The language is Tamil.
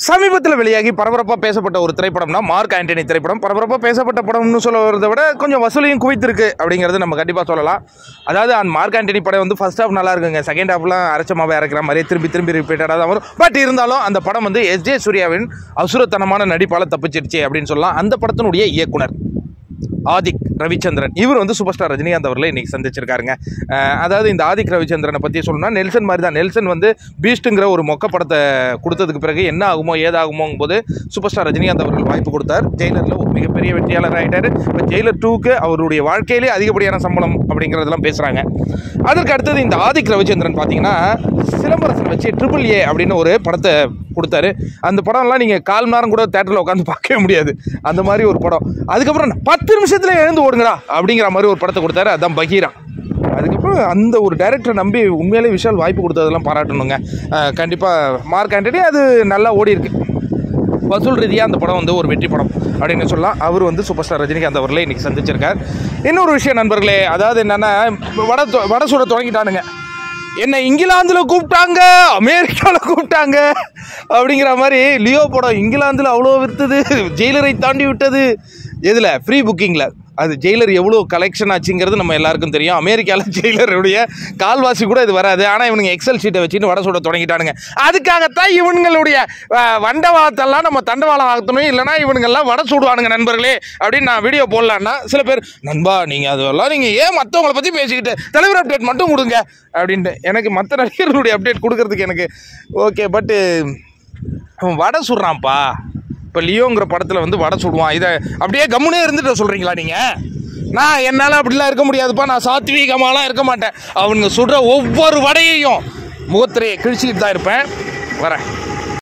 சமீபத்தில் வெளியாகி பரபரப்பாக பேசப்பட்ட ஒரு திரைப்படம்னா மார்க் ஆண்டனி திரைப்படம் பரபரப்பாக பேசப்பட்ட படம்னு சொல்ல வரதை விட கொஞ்சம் வசூலையும் குவித்திருக்கு அப்படிங்கிறது நம்ம கண்டிப்பாக சொல்லலாம் அதாவது அந்த மார்க் ஆண்டனி படம் வந்து ஃபர்ஸ்ட் ஹாஃப் நல்லா இருக்குங்க செகண்ட் ஹாஃப்லாம் அரைச்சமாவே இறக்குற மாதிரியே திரும்பி திரும்பி ரிப்பீட்டடாக தான் வரும் பட் இருந்தாலும் அந்த படம் வந்து எஸ் ஜே சூர்யாவின் அசுரத்தனமான நடிப்பால் தப்பிச்சிருச்சு அப்படின்னு சொல்லலாம் அந்த படத்தினுடைய இயக்குனர் ஆதிக் ரவிச்சந்திரன் இவர் வந்து சூப்பர் ஸ்டார் ரஜினிகாந்த் அவர்களை இன்னைக்கு சந்திச்சிருக்காருங்க அஹ் அதாவது இந்த ஆதிக் ரவிச்சந்திரனை பற்றி சொல்லணும்னா நெல்சன் மாதிரி தான் நெல்சன் வந்து பீஸ்ட்டுங்கிற ஒரு மொக்க படத்தை கொடுத்ததுக்கு பிறகு என்ன ஆகுமோ ஏதாகுமோங்கும் போது சூப்பர் ஸ்டார் ரஜினிகாந்த் அவர்கள் வாய்ப்பு கொடுத்தார் ஜெயிலரில் ஒரு மிகப்பெரிய வெற்றியாளர் ஆகிட்டார் இப்போ ஜெயிலர் டூக்கு அவருடைய வாழ்க்கையிலே அதிகப்படியான சம்பளம் அப்படிங்கிறதெல்லாம் பேசுகிறாங்க அதற்கு அடுத்தது இந்த ஆதிக் ரவிச்சந்திரன் பார்த்தீங்கன்னா சிலம்பரசன் வச்சு ட்ரிபிள் ஏ அப்படின்னு ஒரு படத்தை கொடுத்தாரு அந்த படம்லாம் நீங்கள் கால் மணி நேரம் கூட தேட்டரில் உட்காந்து பார்க்கவே முடியாது அந்த மாதிரி ஒரு படம் அதுக்கப்புறம் பத்து நிமிஷத்துல எழுந்து ஓடுங்கடா அப்படிங்கிற மாதிரி ஒரு படத்தை கொடுத்தாரு அதான் பகீரா அதுக்கப்புறம் அந்த ஒரு டைரக்டரை நம்பி உண்மையிலே விஷால் வாய்ப்பு கொடுத்ததெல்லாம் பாராட்டணுங்க கண்டிப்பாக மார்க் ஆண்டனி அது நல்லா ஓடி இருக்கு வசூல் ரீதியாக அந்த படம் வந்து ஒரு வெற்றி படம் அப்படின்னு சொல்லலாம் அவர் வந்து சூப்பர் ஸ்டார் ரஜினிகாந்த் அவர்களை இன்னைக்கு சந்திச்சிருக்கார் இன்னொரு விஷயம் நண்பர்களே அதாவது என்னென்னா வட தொ- வட சுட தொடங்கிட்டானுங்க என்ன இங்கிலாந்தில் கூப்பிட்டாங்க அமெரிக்காவில் கூப்பிட்டாங்க அப்படிங்கிற மாதிரி லியோ படம் இங்கிலாந்தில் அவ்வளோ விற்றுது ஜெயிலரை தாண்டி விட்டது எதில் ஃப்ரீ புக்கிங்கில் அது ஜெயிலர் எவ்வளோ கலெக்ஷன் ஆச்சுங்கிறது நம்ம எல்லாருக்கும் தெரியும் அமெரிக்காவில் ஜெயிலருடைய கால்வாசி கூட இது வராது ஆனால் இவனுங்க எக்ஸல் ஷீட்டை வச்சுன்னு வட சுட தொடங்கிட்டானுங்க அதுக்காகத்தான் இவனுங்களுடைய அஹ், வண்டவாளத்தெல்லாம் நம்ம தண்டவாளம் ஆகணும் இல்லைனா இவனுங்கெல்லாம் வட சுடுவானுங்க நண்பர்களே அப்படின்னு நான் வீடியோ போடலான்னா சில பேர் நண்பா நீங்கள் அதெல்லாம் நீங்கள் ஏன் மற்றவங்கள பற்றி பேசிக்கிட்டு தலைவர் அப்டேட் மட்டும் கொடுங்க அப்படின்ட்டு எனக்கு மற்ற நடிகர்களுடைய அப்டேட் கொடுக்கறதுக்கு எனக்கு ஓகே பட்டு அவன் வடை சுடுறான்ப்பா இப்போ லியோங்கிற படத்தில் வந்து வடை சுடுவான் இதை அப்படியே கம்முனே இருந்துட்டு சொல்கிறீங்களா நீங்கள் நான் என்னால் அப்படிலாம் இருக்க முடியாதுப்பா நான் சாத்வீகமாலாம் இருக்க மாட்டேன் அவனுங்க சுடுற ஒவ்வொரு வடையையும் முகத்திரையை கிழிச்சிக்கிட்டு தான் இருப்பேன் வரேன்